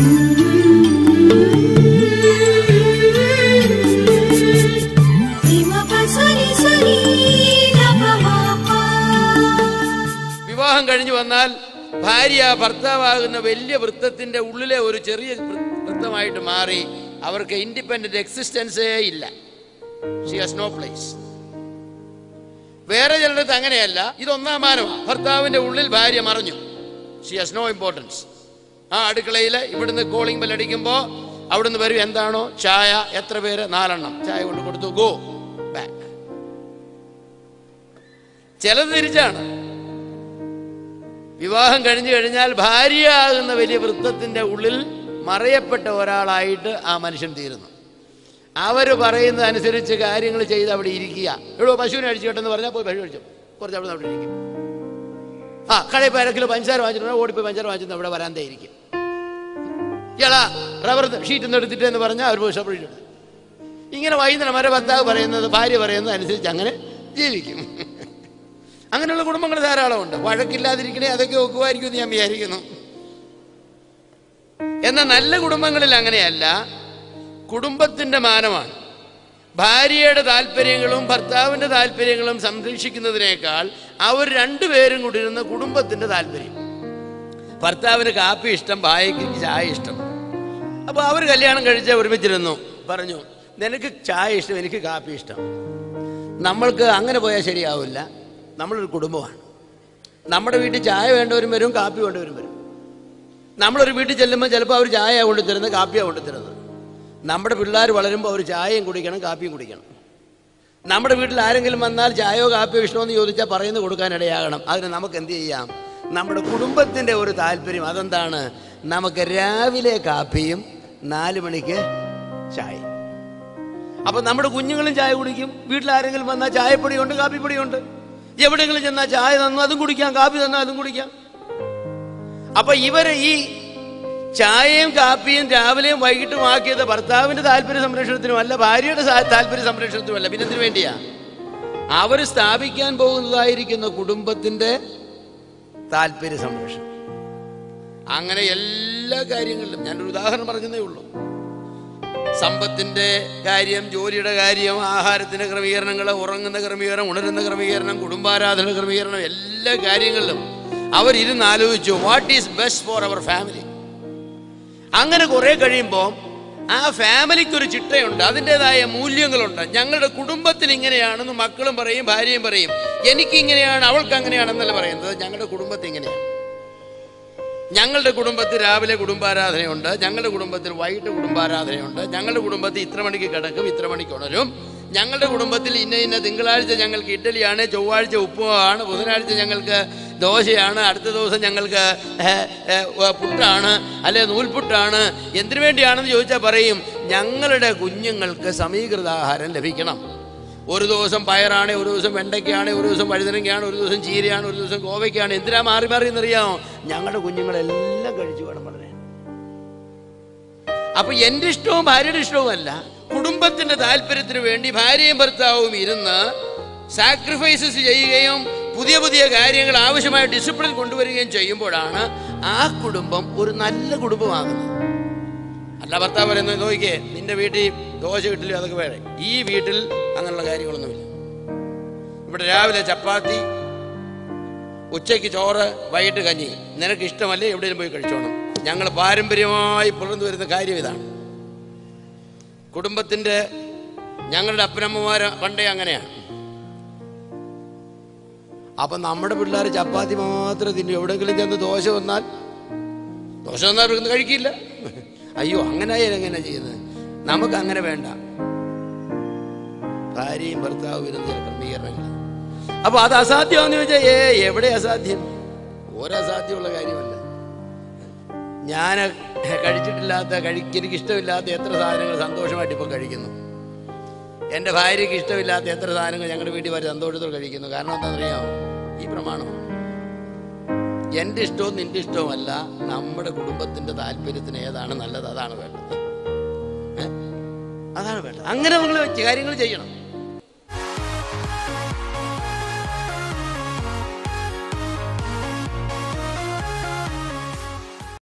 വിവാഹം കഴിഞ്ഞു വന്നാൽ ഭാര്യ ഭർത്താവാകുന്ന വലിയ വൃത്തത്തിന്റെ ഉള്ളിലെ ഒരു ചെറിയ വൃ- വൃത്തമായിട്ട് മാറി അവർക്ക് ഇൻഡിപെൻഡന്റ് എക്സിസ്റ്റൻസേ ഇല്ല ഷി ഹാസ് നോ പ്ലേസ് വേറെ ചിലടത്ത് അങ്ങനെയല്ല ഇതൊന്നാം മാനമാണ് ഭർത്താവിന്റെ ഉള്ളിൽ ഭാര്യ മറഞ്ഞു ഷി ഹാസ് നോ ഇമ്പോർട്ടൻസ് ആ അടുക്കളയിൽ ഇവിടുന്ന് കോളിംഗ് ബെൽ അടിക്കുമ്പോൾ അവിടുന്ന് വരും എന്താണോ ചായ എത്ര പേര് നാലെണ്ണം ചായ കൊണ്ട് കൊടുത്തു ഗോ ബാക്ക് ചിലത് തിരിച്ചാണ് വിവാഹം കഴിഞ്ഞു കഴിഞ്ഞാൽ ഭാര്യയാകുന്ന വലിയ വൃത്തത്തിന്റെ ഉള്ളിൽ മറയപ്പെട്ട ഒരാളായിട്ട് ആ മനുഷ്യൻ തീരുന്നു അവര് പറയുന്നത് അനുസരിച്ച് കാര്യങ്ങൾ ചെയ്ത് അവിടെ ഇരിക്കുക എടോ പശുവിനെ അടിച്ചു കേട്ടെന്ന് പറഞ്ഞാൽ പോയി പശു അടിച്ചു കുറച്ച് അവിടെ അവിടെ ഇരിക്കും ആ കടയിൽ പോയി അര കിലോ പഞ്ചസാര വാങ്ങിച്ചിട്ടുണ്ടെങ്കിൽ ഓടിപ്പോയി പഞ്ചസാര വാങ്ങിച്ചിട്ട് അവിടെ വരാന്തേ ഇരിക്കും ഇയാളാ റബ്ബർ ഷീറ്റ് ഒന്ന് എടുത്തിട്ട് എന്ന് പറഞ്ഞാൽ അവർ പോയി ഷബർ എടുത്തു ഇങ്ങനെ വൈകുന്നേരം വരെ ഭർത്താവ് പറയുന്നത് ഭാര്യ പറയുന്നത് അനുസരിച്ച് അങ്ങനെ ജീവിക്കും അങ്ങനെയുള്ള കുടുംബങ്ങൾ ധാരാളമുണ്ട് വഴക്കില്ലാതിരിക്കണേ അതൊക്കെ ഒക്കുമായിരിക്കും എന്ന് ഞാൻ വിചാരിക്കുന്നു എന്നാൽ നല്ല കുടുംബങ്ങളിൽ അങ്ങനെയല്ല കുടുംബത്തിന്റെ മാനമാണ് ഭാര്യയുടെ താല്പര്യങ്ങളും ഭർത്താവിന്റെ താല്പര്യങ്ങളും സംരക്ഷിക്കുന്നതിനേക്കാൾ അവർ രണ്ടുപേരും കൂടി ഇരുന്ന കുടുംബത്തിന്റെ താല്പര്യം ഭർത്താവിന് കാപ്പി ഇഷ്ടം ഭാര്യയ്ക്ക് ചായ ഇഷ്ടം അപ്പോൾ അവർ കല്യാണം കഴിച്ച ഒരുമിച്ചിരുന്നു പറഞ്ഞു നിനക്ക് ചായ ഇഷ്ടം എനിക്ക് കാപ്പി ഇഷ്ടം നമ്മൾക്ക് അങ്ങനെ പോയാൽ ശരിയാവില്ല നമ്മളൊരു കുടുംബമാണ് നമ്മുടെ വീട്ടിൽ ചായ വേണ്ടവരും വരും കാപ്പി വേണ്ടവരും വരും നമ്മളൊരു വീട്ടിൽ ചെല്ലുമ്പോൾ ചിലപ്പോൾ അവർ ചായ കൊണ്ടുതരുന്നത് കാപ്പിയാണ് കൊണ്ടുതരുന്നത് നമ്മുടെ പിള്ളേർ വളരുമ്പോൾ അവർ ചായയും കുടിക്കണം കാപ്പിയും കുടിക്കണം നമ്മുടെ വീട്ടിൽ ആരെങ്കിലും വന്നാൽ ചായയോ കാപ്പിയോ ഇഷ്ടമെന്ന് ചോദിച്ചാൽ പറയുന്നത് കൊടുക്കാനിടയാകണം അതിന് നമുക്ക് എന്ത് ചെയ്യാം നമ്മുടെ കുടുംബത്തിൻ്റെ ഒരു താല്പര്യം അതെന്താണ് നമുക്ക് രാവിലെ കാപ്പിയും നാല് മണിക്ക് ചായയും അപ്പൊ നമ്മുടെ കുഞ്ഞുങ്ങളും ചായ കുടിക്കും വീട്ടിൽ ആരെങ്കിലും വന്നാൽ ചായപ്പൊടിയുണ്ട് കാപ്പിപ്പൊടിയുണ്ട് എവിടെയെങ്കിലും ചെന്നാൽ ചായ തന്നു അതും കുടിക്കാം കാപ്പി തന്നാൽ അതും കുടിക്കാം അപ്പൊ ഇവര് ഈ ചായയും കാപ്പിയും രാവിലെയും വൈകിട്ടും ആക്കിയത് ഭർത്താവിന്റെ താല്പര്യ സംരക്ഷണത്തിനുമല്ല ഭാര്യയുടെ സാ- താല്പര്യ സംരക്ഷണത്തിനുമല്ല പിന്നെ എന്തിനു വേണ്ടിയാ അവർ സ്ഥാപിക്കാൻ പോകുന്നതായിരിക്കുന്ന കുടുംബത്തിന്റെ താല്പര്യ സംരക്ഷണം അങ്ങനെ എല്ലാ കാര്യങ്ങളിലും ഞാനൊരു ഉദാഹരണം പറഞ്ഞതേ ഉള്ളൂ സമ്പത്തിന്റെ കാര്യം ജോലിയുടെ കാര്യം ആഹാരത്തിന്റെ ക്രമീകരണങ്ങൾ ഉറങ്ങുന്ന ക്രമീകരണം ഉണരുന്ന ക്രമീകരണം കുടുംബാരാധന ക്രമീകരണം എല്ലാ കാര്യങ്ങളിലും അവരിരുന്ന് ആലോചിച്ചു what is best for our family അങ്ങനെ കുറെ കഴിയുമ്പോൾ ആ ഫാമിലിക്ക് ഒരു ചിട്ടയുണ്ട് അതിൻ്റെതായ മൂല്യങ്ങളുണ്ട് ഞങ്ങളുടെ കുടുംബത്തിൽ ഇങ്ങനെയാണെന്ന് മക്കളും പറയും ഭാര്യയും പറയും എനിക്ക് ഇങ്ങനെയാണ് അവൾക്ക് അങ്ങനെയാണെന്നല്ല പറയുന്നത് ഞങ്ങളുടെ കുടുംബത്തിൽ ഇങ്ങനെയാണ് ഞങ്ങളുടെ കുടുംബത്തിൽ രാവിലെ കുടുംബാരാധനയുണ്ട് ഞങ്ങളുടെ കുടുംബത്തിൽ വൈകിട്ട് കുടുംബാരാധനയുണ്ട് ഞങ്ങളുടെ കുടുംബത്തിൽ ഇത്ര മണിക്ക് കിടക്കും ഇത്ര മണിക്ക് ഉണരും ഞങ്ങളുടെ കുടുംബത്തിൽ ഇന്ന ഇന്ന തിങ്കളാഴ്ച ഞങ്ങൾക്ക് ഇഡ്ഡലിയാണ് ചൊവ്വാഴ്ച ഉപ്പുമാണ് ബുധനാഴ്ച ഞങ്ങൾക്ക് ദോശയാണ് അടുത്ത ദിവസം ഞങ്ങൾക്ക് ഏ, ഏ, ഉവ്വ് പുട്ടാണ് അല്ലെ നൂൽപുട്ടാണ് എന്തിനു വേണ്ടിയാണെന്ന് ചോദിച്ചാൽ പറയും ഞങ്ങളുടെ കുഞ്ഞുങ്ങൾക്ക് സമീകൃത ആഹാരം ലഭിക്കണം ഒരു ദിവസം പയറാണ് ഒരു ദിവസം വെണ്ടയ്ക്കാണ് ഒരു ദിവസം വഴുതനങ്ങയാണ് ഒരു ദിവസം ചീരയാണ് ഒരു ദിവസം കോവയ്ക്കാണ് എന്തിനാ മാറി മാറി എന്നറിയാമോ ഞങ്ങളുടെ കുഞ്ഞുങ്ങളെല്ലാം കഴിച്ചു വേണം വളരാൻ അപ്പൊ എന്റെ ഇഷ്ടവും ഭാര്യയുടെ ഇഷ്ടവുമല്ല കുടുംബത്തിന്റെ താല്പര്യത്തിന് വേണ്ടി ഭാര്യയും ഭർത്താവും ഇരുന്ന് സാക്രിഫൈസസ് ചെയ്യുകയും പുതിയ പുതിയ കാര്യങ്ങൾ ആവശ്യമായ ഡിസിപ്ലിൻ കൊണ്ടുവരികയും ചെയ്യുമ്പോഴാണ് ആ കുടുംബം ഒരു നല്ല കുടുംബമാകുന്നത് അല്ല ഭർത്താവ് പറയുന്നത് നോക്കിക്കേ നിന്റെ വീട്ടിൽ ദോശ കിട്ടില്ല അതൊക്കെ വേറെ ഈ വീട്ടിൽ അങ്ങനെയുള്ള കാര്യങ്ങളൊന്നുമില്ല ഇവിടെ രാവിലെ ചപ്പാത്തി ഉച്ചയ്ക്ക് ചോറ് വൈകിട്ട് കഞ്ഞി നിനക്ക് ഇഷ്ടമല്ലേ എവിടെയും പോയി കഴിച്ചോണം ഞങ്ങൾ പാരമ്പര്യമായി പുലർന്നു വരുന്ന കാര്യം ഇതാണ് കുടുംബത്തിന്റെ ഞങ്ങളുടെ അപ്പനമ്മമാർ പണ്ടേ അങ്ങനെയാണ് അപ്പൊ നമ്മുടെ പിള്ളേർ ചപ്പാത്തി മാത്രം തിന്നും എവിടെയെങ്കിലും ചെന്ന് ദോശ വന്നാൽ ദോശ വന്നാൽ ഇവിടുന്ന് കഴിക്കില്ല അയ്യോ അങ്ങനെ ആയാലും എങ്ങനെ ചെയ്യുന്നത് നമുക്ക് അങ്ങനെ വേണ്ട ഭാര്യയും ഭർത്താവും ഇരുന്ന് ചില ക്രമീകരണങ്ങൾ അപ്പൊ അത് അസാധ്യമാണെന്ന് ചോദിച്ചാൽ ഏ എവിടെ അസാധ്യം ഒരസാധ്യമുള്ള കാര്യമല്ല ഞാൻ കഴിച്ചിട്ടില്ലാത്ത കഴിക്ക് എനിക്ക് ഇഷ്ടമില്ലാത്ത എത്ര സാധനങ്ങൾ സന്തോഷമായിട്ട് ഇപ്പം കഴിക്കുന്നു എൻ്റെ ഭാര്യയ്ക്ക് ഇഷ്ടമില്ലാത്ത എത്ര സാധനങ്ങൾ ഞങ്ങളുടെ വീട്ടിൽ വരെ സന്തോഷത്തോടെ കഴിക്കുന്നു കാരണം എന്താണെന്നറിയാമോ ഈ പ്രമാണമാണ് എൻ്റെ ഇഷ്ടവും നിന്റെ ഇഷ്ടവുമല്ല നമ്മുടെ കുടുംബത്തിന്റെ താല്പര്യത്തിന് ഏതാണ് നല്ലത് അതാണ് വേണ്ടത് ഏ? അതാണ് വേണ്ടത് അങ്ങനെ നമ്മൾ കാര്യങ്ങൾ ചെയ്യണം